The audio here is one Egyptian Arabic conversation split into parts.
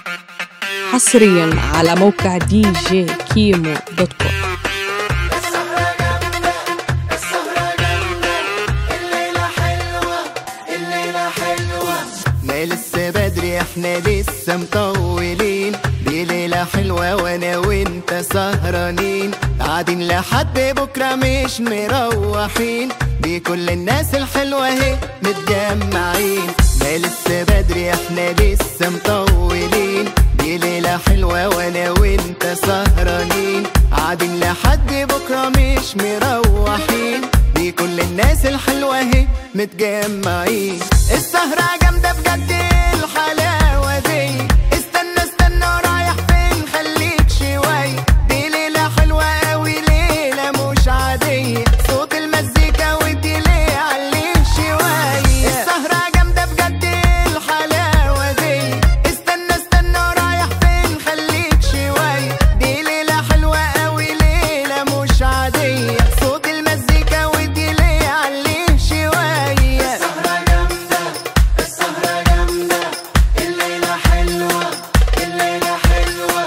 حصريا على موقع دي جي كيمو دوت كوم ما لسه بدري احنا لسه مطولين دي ليلة حلوة وانا وانت سهرانين قاعدين لحد بكرة مش مروحين دي كل الناس الحلوة اهي متجمعين ما لسه بدري احنا لسه مطولين دي ليلة حلوة وانا وانت سهرانين قاعدين لحد بكرة مش مروحين دي كل الناس الحلوة اهي متجمعين السهرة جامدة بجد الحلاوة دي استنى استنى رايح فين خليك شوية دي ليلة حلوة قوي ليلة مش عادية صوت المزيكا ودي ليه عليه شوية السهرة جامدة بجد الحلاوة دي استنى استنى رايح فين خليك شوية دي ليلة حلوة قوي ليلة مش عادية صوت المزيكا ودي ليه عليه شوية السهرة جامدة السهرة جامدة الليلة حلوة الليلة حلوة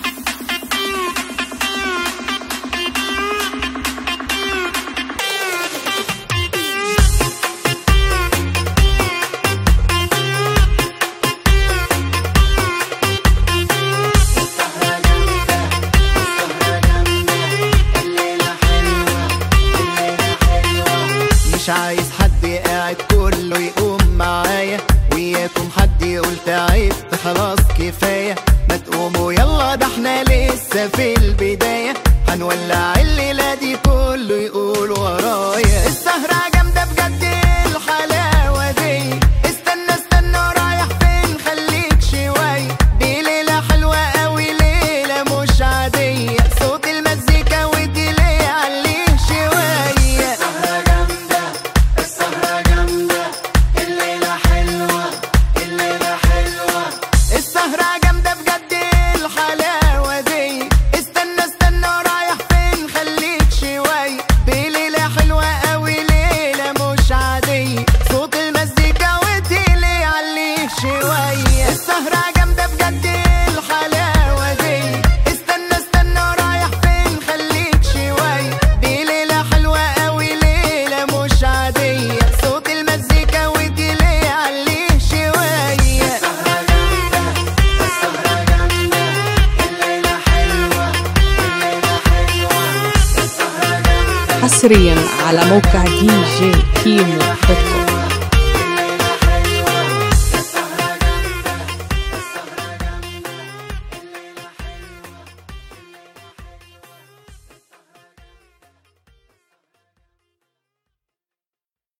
مش عايز حد قاعد كله يقوم معايا وياكم حد يقول تعبت خلاص كفاية ما تقوموا يلا ده احنا لسه في البداية هنولع الليلة دي كله يقول ورايا السهرة جامدة بجد الحلاوة دي استنى استنى رايح فين خليك شوية دي ليلة حلوة قوي ليلة مش عادية صوت المزيكا ودي ليه عليه شوية السهرة جامدة السهرة جامدة الليلة حلوة الليلة حلوة السهرة جامدة بجد الحلاوة دي استنى استنى رايح فين خليك شوية دي ليلة حلوة قوي ليلة مش عادية صوت المزيكا ودي ليه عليه شوية السهرة جامدة بجد الحلاوة دي استنى استنى رايح فين خليك شوية دي ليلة حلوة قوي ليلة مش عادية صوت المزيكا ودي ليه عليه شوية السهرة جامدة السهرة جامدة الليلة حلوة الليلة حلوة السهرة جامدة حصريا على موقع دي جي كيمو دوت كوم